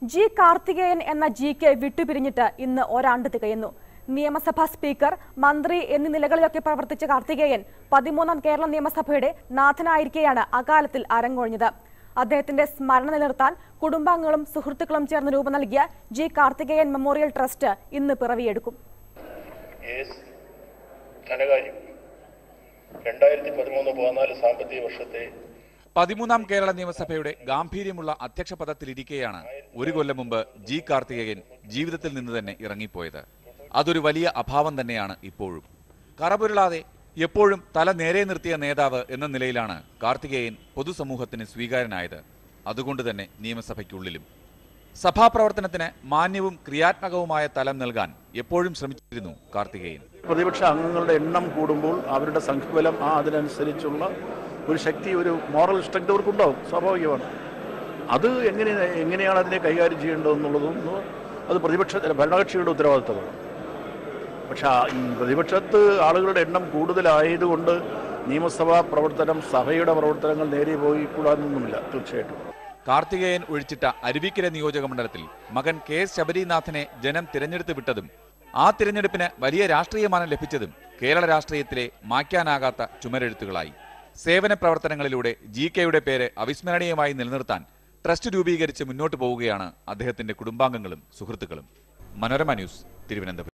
G Karthikeyan എന്ന G K വിട്ടുപിരിഞ്ഞിട്ട് ഇന്ന് ഒരാണ്ട് തികയുന്നു നിയമസഭാ സ്പീക്കർ മന്ത്രി എന്നീ നിലകളിലൊക്കെ പ്രവർത്തിച്ച കാർത്തികേയൻ പതിമൂന്നാം കേരള നിയമസഭയുടെ നാഥനായിരിക്കെയാണ് അകാലത്തിൽ അരങ്ങൊഴിഞ്ഞത് അദ്ദേഹത്തിന്റെ സ്മരണ നിലനിർത്താൻ കുടുംബാംഗങ്ങളും സുഹൃത്തുക്കളും ചേർന്ന് രൂപം നൽകിയ ജി കാർത്തികേയൻ മെമ്മോറിയൽ ട്രസ്റ്റ് ഇന്ന് പിറവിയെടുക്കും എസ് ധനകാര്യം രണ്ടായിരത്തി പതിമൂന്ന് പതിനാല് സാമ്പത്തിക വർഷത്തെ പതിമൂന്നാം കേരള നിയമസഭയുടെ ഗാംഭീര്യമുള്ള അധ്യക്ഷ പദത്തിലിരിക്കെയാണ് ഒരു കൊല്ലം മുമ്പ് ജി കാർത്തികേയൻ ജീവിതത്തിൽ നിന്ന് തന്നെ ഇറങ്ങിപ്പോയത് അതൊരു വലിയ അഭാവം തന്നെയാണ് ഇപ്പോഴും കറപുരളാതെ എപ്പോഴും തല നേരെ നിർത്തിയ നേതാവ് എന്ന നിലയിലാണ് കാർത്തികേയൻ പൊതുസമൂഹത്തിന് സ്വീകാര്യനായത് അതുകൊണ്ട് തന്നെ നിയമസഭയ്ക്കുള്ളിലും സഭാപ്രവർത്തനത്തിന് മാന്യവും ക്രിയാത്മകവുമായ തലം നൽകാൻ എപ്പോഴും ശ്രമിച്ചിരുന്നു കാർത്തികേയൻ പ്രതിപക്ഷ അംഗങ്ങളുടെ എണ്ണം കൂടുമ്പോൾ അവരുടെ സംഘബലം ആ അതിനനുസരിച്ചുള്ള ഒരു ശക്തി ഒരു മോറൽ സ്ട്രെങ്ത് അവർക്കുണ്ടാവും സ്വാഭാവികമാണ് അത് എങ്ങനെ എങ്ങനെയാണ് അതിനെ കൈകാര്യം ചെയ്യേണ്ടതെന്നുള്ളതും അത് പ്രതിപക്ഷ അല്ല, ഭരണകക്ഷിയുടെ ഉത്തരവാദിത്തമാണ് പക്ഷെ ആ ഈ പ്രതിപക്ഷത്ത് ആളുകളുടെ എണ്ണം കൂടുതലായതുകൊണ്ട് നിയമസഭാ പ്രവർത്തനം സഭയുടെ പ്രവർത്തനങ്ങൾ നേരെ പോയി കൂടാനൊന്നുമില്ല തീർച്ചയായിട്ടും കാർത്തികേയൻ ഒഴിച്ചിട്ട അരുവിക്കര നിയോജക മണ്ഡലത്തിൽ മകൻ കെ എസ് ശബരിനാഥനെ ജനം തിരഞ്ഞെടുത്ത് വിട്ടതും ആ തിരഞ്ഞെടുപ്പിന് വലിയ രാഷ്ട്രീയമാനം ലഭിച്ചതും കേരള രാഷ്ട്രീയത്തിലെ മായ്ക്കാനാകാത്ത ചുമരെഴുത്തുകളായി സേവന പ്രവർത്തനങ്ങളിലൂടെ ജി കെയുടെ പേര് അവിസ്മരണീയമായി നിലനിർത്താൻ ട്രസ്റ്റ് രൂപീകരിച്ച് മുന്നോട്ട് പോവുകയാണ് അദ്ദേഹത്തിന്റെ കുടുംബാംഗങ്ങളും സുഹൃത്തുക്കളും മനോരമ ന്യൂസ് തിരുവനന്തപുരം